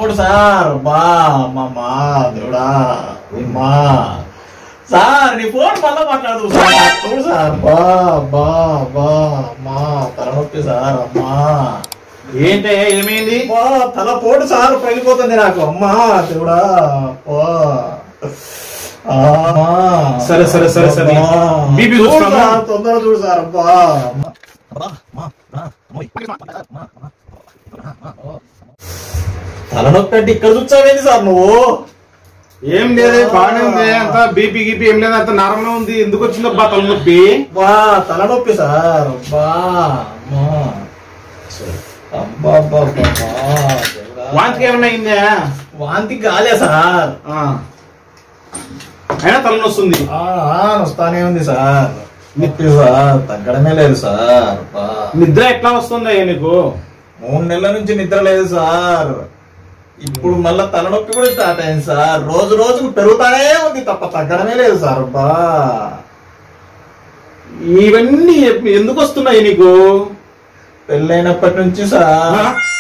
తలనొప్పి సార్ బా అమ్మమ్మా దేవుడా అమ్మా సార్ నీ ఫోన్ మళ్ళా మాట్లాడదు సార్ నాకు చూడు సార్ బా బా బా అమ్మా తలనొప్పి సార్ అమ్మా ఏంటే ఏమైంది బా తల పోటు సార్ పగిలిపోతుంది నాకు అమ్మా దేవుడా బా అమ్మా. సరే, సరే, సరే, సరే. అమ్మా. బీపీ చూడు చూస్తావా? సార్, తొందరగా చూడు సార్ అబ్బా అమ్మా. అబ్బా, అమ్మా, అమ్మా, అమ్మోయ్. అమ్మా, అమ్మా. తలనొప్పి అంటే ఇక్కడ చూచావేంది సార్ నువ్వు ఏం లేదే బాగానే ఉంది అంత బీపీ గీపీ ఏం లేదు అంత నార్మల్ ఉంది ఎందుకు వచ్చిందబ్బా తలనొప్పి బా తలనొప్పి సార్ బా అమ్మా. అబ్బా అబ్బా అబ్బా, అబ్బా. దేవుడా. వాంతికి ఏమన్నా అయిందా వాంతి కాలే సార్ ఆ. అయినా తలనొస్తుంది ఆ, ఆ, వస్తానే ఉంది సార్ నొప్పి సార్ తగ్గడమే లేదు సార్ బా. నిద్ర ఎట్లా వస్తుందా నీకు మూడు నెలల నుంచి నిద్ర లేదు సార్ ఇప్పుడు మళ్ళా తలనొప్పి కూడా స్టార్ట్ అయింది సార్ రోజు రోజుకు పెరుగుతానే ఉంది తప్ప తగ్గడమే లేదు సార్ బా ఇవన్నీ ఎప్- ఎందుకు వస్తున్నాయి నీకు పెళ్ళైనప్పటి నుంచి సార్ ఆ?